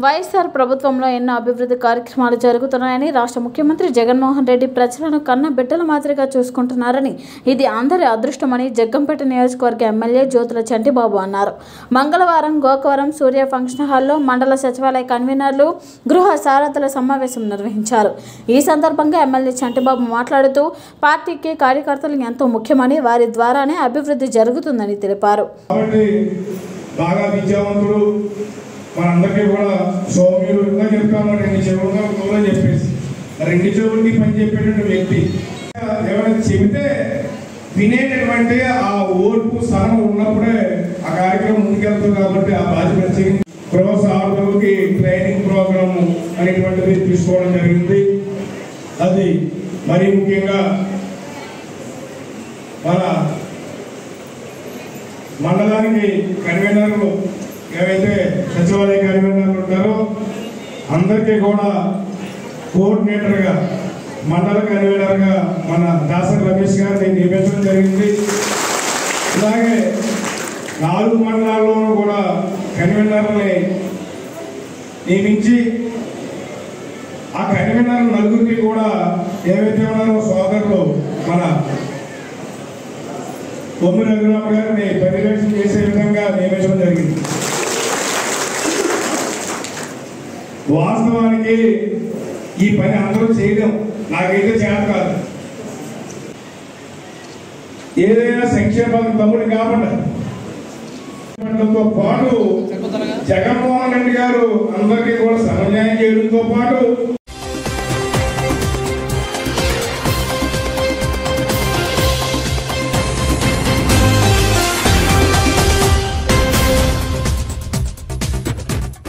వైఎస్ఆర్ ప్రభుత్వంలో ఎన్నో అభివృద్ధి కార్యక్రమాలు జరుగుతున్నాయని రాష్ట్ర ముఖ్యమంత్రి జగన్మోహన్ రెడ్డి ప్రజలను కన్న బిడ్డల మాదిరిగా చూసుకుంటున్నారని ఇది అందరి అదృష్టమని జగ్గంపేట నియోజకవర్గ ఎమ్మెల్యే జ్యోతుల చంటిబాబు అన్నారు మంగళవారం గోకవరం సూర్య ఫంక్షన్ హాల్లో మండల సచివాలయ కన్వీనర్లు గృహ సారథుల సమావేశం నిర్వహించారు ఈ సందర్భంగా ఎమ్మెల్యే చంటిబాబు మాట్లాడుతూ పార్టీకి కార్యకర్తలు ఎంతో ముఖ్యమని వారి ద్వారానే అభివృద్ధి జరుగుతుందని తెలిపారు కాబట్టి బాగా విద్యావంతుడు మనందరికీ కూడా సౌమ్యుడు ఇంకా చెప్తాము రెండు చెవులుగా ఉందని చెప్పేసి రెండు చెవులకి పని చెప్పేటువంటి వ్యక్తి ఏమైనా చెబితే వినేటటువంటి ఆ ఓర్పు సహనం ఉన్నప్పుడే ఆ కార్యక్రమం ముందుకెళ్తుంది కాబట్టి ఆ బాధ్యత చేసి గృహ సాధకులకి ట్రైనింగ్ ప్రోగ్రామ్ అనేటువంటిది తీసుకోవడం జరిగింది అది మరీ ముఖ్యంగా మన మండలానికి కన్వీనర్లు ఏవైతే సచివాలయ కన్వీనర్లు ఉంటారో అందరికీ కూడా కోఆర్డినేటర్గా మండల కన్వీనర్గా మన దాసరి రమేష్ గారిని నియమించడం జరిగింది అలాగే నాలుగు మండలాల్లోనూ కూడా కన్వీనర్ని నియమించి ఆ కన్వీనర్ నలుగురికి కూడా ఏవైతే ఉన్నారో సోదరులు మన బొమ్మి రఘురామ గారిని పర్యవేక్షణ చేసే విధంగా నియమించడం జరిగింది వాస్తవానికి ఈ పని అందరూ చేయడం నాకైతే చేత కాదు ఏదైనా సంక్షేమం తమ్ముడు కాకుండా తో పాటు జగన్మోహన్ రెడ్డి గారు అందరికీ కూడా సమన్యాయం చేయడంతో పాటు